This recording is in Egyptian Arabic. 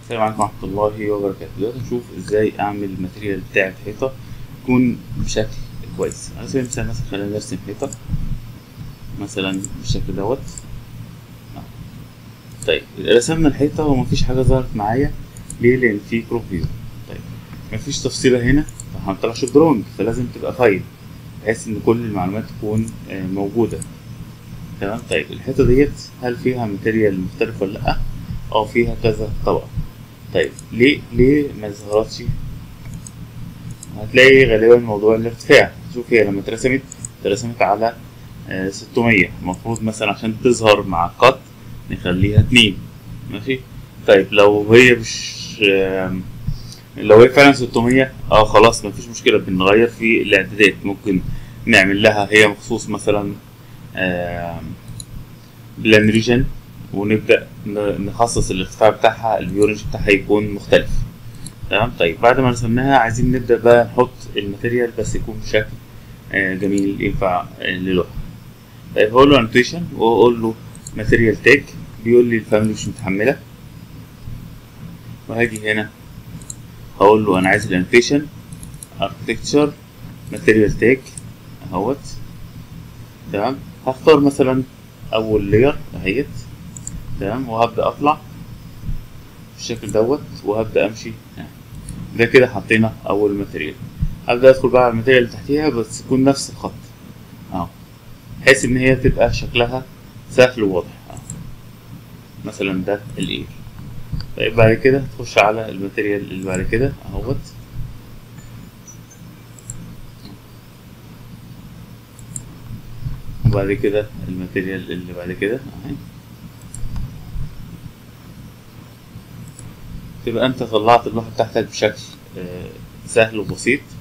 السلام عليكم ورحمة الله وبركاته دلوقتي نشوف ازاي اعمل الماتيريال بتاع الحيطة يكون بشكل كويس على سبيل المثال مثلا خلينا نرسم حيطة مثلا بالشكل دوت آه. طيب رسمنا الحيطة ومفيش حاجة ظهرت معايا ليه لأن في كروب فيو طيب مفيش تفصيلة هنا فهنطلعش درونج فلازم تبقى فايل بحيث ان كل المعلومات تكون آه، موجودة تمام طيب الحيطة ديت هل فيها ماتيريال مختلف ولا لأ؟ اه فيها كذا طبقة طيب ليه ليه ما ظهرتش هتلاقي غالبا موضوع الارتفاع شوف هي لما اترسمت اترسمت على آه، 600 المفروض مثلا عشان تظهر مع القط نخليها اتنين ماشي طيب لو هي مش آم، لو هي فعلا 600 اه خلاص مفيش مشكلة بنغير في الاعدادات ممكن نعمل لها هي مخصوص مثلا بلان ريجن ونبدأ ن- نخصص الارتفاع بتاعها الفيورنج بتاعها يكون مختلف تمام طيب بعد ما رسمناها عايزين نبدأ بقى نحط الماتيريال بس يكون بشكل آه، جميل ينفع آه، للوحة طيب هقول له انوتيشن واقول له ماتيريال تاج بيقول لي الفاميلي مش متحملة وهاجي هنا هقول له انا عايز الانوتيشن اركتكتشر ماتيريال تاج اهوت تمام هختار مثلا اول لير اهيت تمام وهبدا اطلع بالشكل دوت وهبدا امشي يعني. ده كده حطينا اول ماتيريال هبدا ادخل بقى على الماتيريال اللي تحتيها بس تكون نفس الخط اهو بحيث ان هي تبقى شكلها سهل وواضح اهو مثلا ده الاير طيب بعد كده تخش على الماتيريال اللي بعد كده اهوت وبعد كده الماتيريال اللي بعد كده اهي تبقى انت طلعت اللوحة بتاعتك بشكل آه، سهل وبسيط